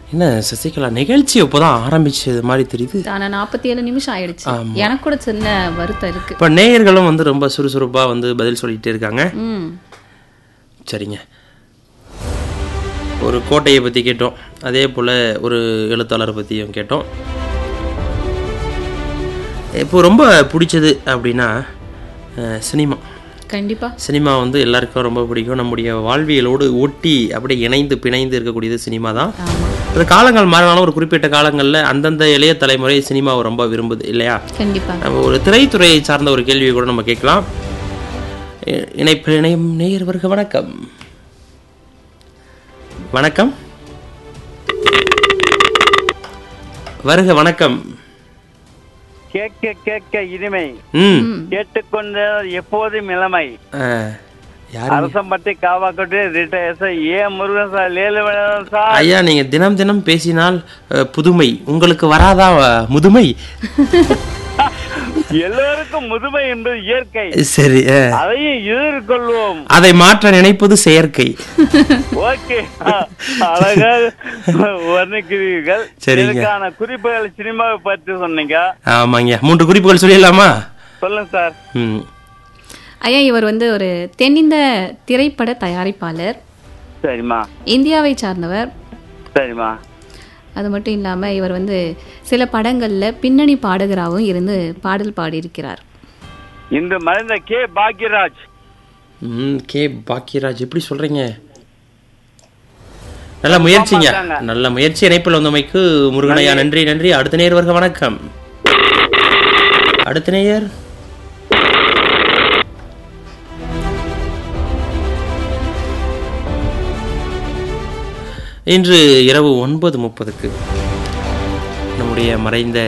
என்ன சசிகலா நிகழ்ச்சி இப்போதான் ஆரம்பிச்சது மாதிரி தெரியுது ஆனா நாற்பத்தி ஏழு நிமிஷம் ஆயிடுச்சு எனக்கு கூட சின்ன வருத்தம் இருக்கு இப்போ நேயர்களும் வந்து ரொம்ப சுறுசுறுப்பாக வந்து பதில் சொல்லிக்கிட்டே இருக்காங்க ம் சரிங்க ஒரு கோட்டையை பற்றி கேட்டோம் அதே போல் ஒரு எழுத்தாளரை பற்றியும் கேட்டோம் இப்போ ரொம்ப பிடிச்சது அப்படின்னா அஹ், சினிமா கண்டிப்பா சினிமா வந்து எல்லாருக்கும் ரொம்ப பிடிக்கும் நம்முடைய வாழ்வியலோடு ஒட்டி அப்படியே இணைந்து பிணைந்து இருக்கக்கூடியது சினிமா தான் ஆமா அது காலங்கள் மாறினாலும் ஒரு குறிப்பிட்ட காலங்களில் அந்தந்த இளைய தலைமுறை சினிமாவை ரொம்ப விரும்புது இல்லையா கண்டிப்பா நம்ம ஒரு திரைத்துறையை சார்ந்த ஒரு கேள்வியை கூட நம்ம கேட்கலாம் இ- இணைப்பில் இணையும் நேயர்களுக்கு வணக்கம் வணக்கம் வருக வணக்கம் கேட்க கேட்க இனிமை ம் கேட்டுக்கொண்ட எப்போதும் இளமை ஆ, யாரு அரசம்பட்டி காவாக்கட்டு ரிட்டையர்ஸ் ஏ முருகன் சார் லேலு வேணும் சார் ஐயா நீங்க தினம் தினம் பேசினால் அ, புதுமை உங்களுக்கு வராதா அ, முதுமை எல்லோருக்கும் முதுமை என்பது இயற்கை சரி அ. அதையும் எதிர்கொள்வோம் அதை மாற்ற நினைப்பது செயற்கை ஓகே அழகாக வர்ணிக்கிறீர்கள் சரிங்க. இதுக்கான குறிப்புகள் சினிமாவை பற்றி சொன்னீங்க ஆமாங்க மூன்று குறிப்புகள் சொல்லிடலாமா சொல்லுங்க சார் ம் ஐயா இவர் வந்து ஒரு தென்னிந்த திரைப்பட தயாரிப்பாளர் சரிம்மா இந்தியாவை சார்ந்தவர் சரிம்மா அது மட்டும் இல்லாம இவர் வந்து சில படங்கள்ல பின்னணி பாடகராகவும் இருந்து பாடல் பாடியிருக்கிறார் இன்று மறைந்த கே பாக்யராஜ் ம் கே பாக்கியராஜ் எப்படி சொல்றீங்க நல்ல முயற்சிங்க ஆமாங்க. நல்ல முயற்சி இணைப்பில் வந்தமைக்கு முருகனையா நன்றி நன்றி அடுத்த நேயர் வருக வணக்கம் அடுத்த நேயர் இன்று இரவு ஒன்பது முப்பதுக்கு நம்முடைய மறைந்த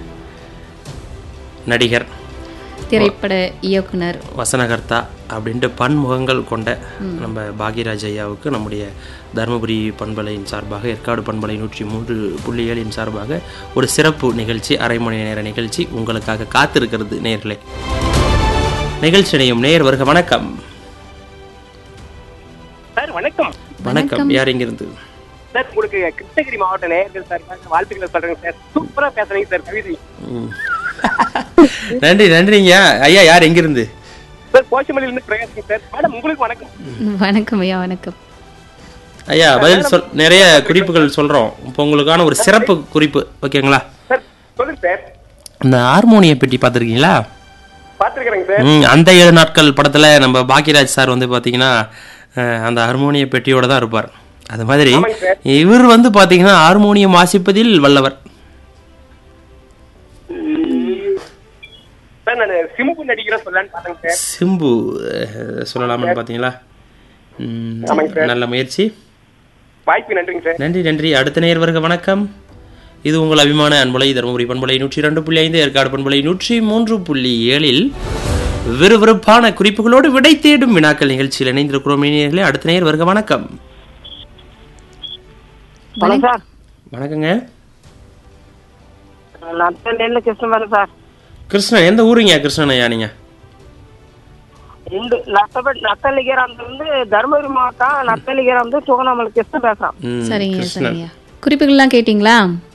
நடிகர் திரைப்பட இயக்குனர் வசனகர்த்தா அப்படின்ட்டு பன்முகங்கள் கொண்ட நம்ம பாக்யராஜ் ஐயாவுக்கு நம்முடைய தருமபுரி பண்பலையின் சார்பாக ஏற்காடு பண்பலை நூற்றி மூன்று புள்ளி ஏழின் சார்பாக ஒரு சிறப்பு நிகழ்ச்சி அரை மணி நேர நிகழ்ச்சி உங்களுக்காக காத்திருக்கிறது நேர்களே நிகழ்ச்சி இணையும் நேர் வருக வணக்கம் சார் வணக்கம் வணக்கம் யார் இங்கிருந்து சார் உங்களுக்கு கிருஷ்ணகிரி மாவட்ட நேயர்கள் சார் வாழ்த்துக்களை சொல்றேங்க சார் சூப்பரா பேசுறீங்க சார் கவிதை ம். நன்றி நன்றிங்க ஐயா யார் எங்கிருந்து சார் கோஷமலையில இருந்து பிரகாஷ் சார் மேடம் உங்களுக்கு வணக்கம் வணக்கம் ஐயா வணக்கம் ஐயா பதில் சொல் நிறைய குறிப்புகள் சொல்றோம் இப்போ உங்களுக்கான ஒரு சிறப்பு குறிப்பு ஓகேங்களா சார் சொல்லுங்க சார் இந்த ஹார்மோனிய பெட்டி பார்த்துருக்கீங்களா பாத்துருக்கிறேங்க சார் ம், அந்த ஏழு நாட்கள் படத்துல நம்ம பாக்கியராஜ் சார் வந்து பாத்தீங்கன்னா அஹ், அந்த ஹார்மோனிய பெட்டியோட தான் இருப்பார் அது மாதிரி ஆமாங்க சார். இவர் வந்து பாத்தீங்கன்னா ஹார்மோனியம் வாசிப்பதில் வல்லவர் சார் நான் சிம்பு நடிக்கிறேன் சொல்லலான்னு பார்த்தேங்க சார் சிம்பு அஹ், சொல்லலாம்னு பாத்தீங்களா ம், ஆமாங்க சார். நல்ல முயற்சி வாய்ப்பு நன்றிங்க சார் நன்றி நன்றி அடுத்த நேர் வருக வணக்கம் இது உங்கள் அபிமான அன்பலை தருமபுரி பண்பலை நூற்றி ரெண்டு புள்ளி ஐந்து ஏற்காடு பண்பலை நூற்றி மூன்று புள்ளி ஏழில் விறுவிறுப்பான குறிப்புகளோடு விடை தேடும் வினாக்கள் நிகழ்ச்சியில் இணைந்திருக்கிறோம் இணையர்களே அடுத்த நேர் வருக வணக்கம் வணக்கம் சார் வணக்கங்க நான் நெல்லு கிருஷ்ணன் சார் கிருஷ்ணன் எந்த ஊருங்க கிருஷ்ணன் ஐயா நீங்க இந்து நத்தபடி நத்தலிகரம் வந்து தருமபுரி மாவட்டம் நத்தலிகரம் வந்து சுகநாமல் கிருஷ்ணன் பேசுறேன் ம், சரிங்க கிருஷ்ணன் சரிங்க குறிப்புகள்லாம் கேட்டிங்களா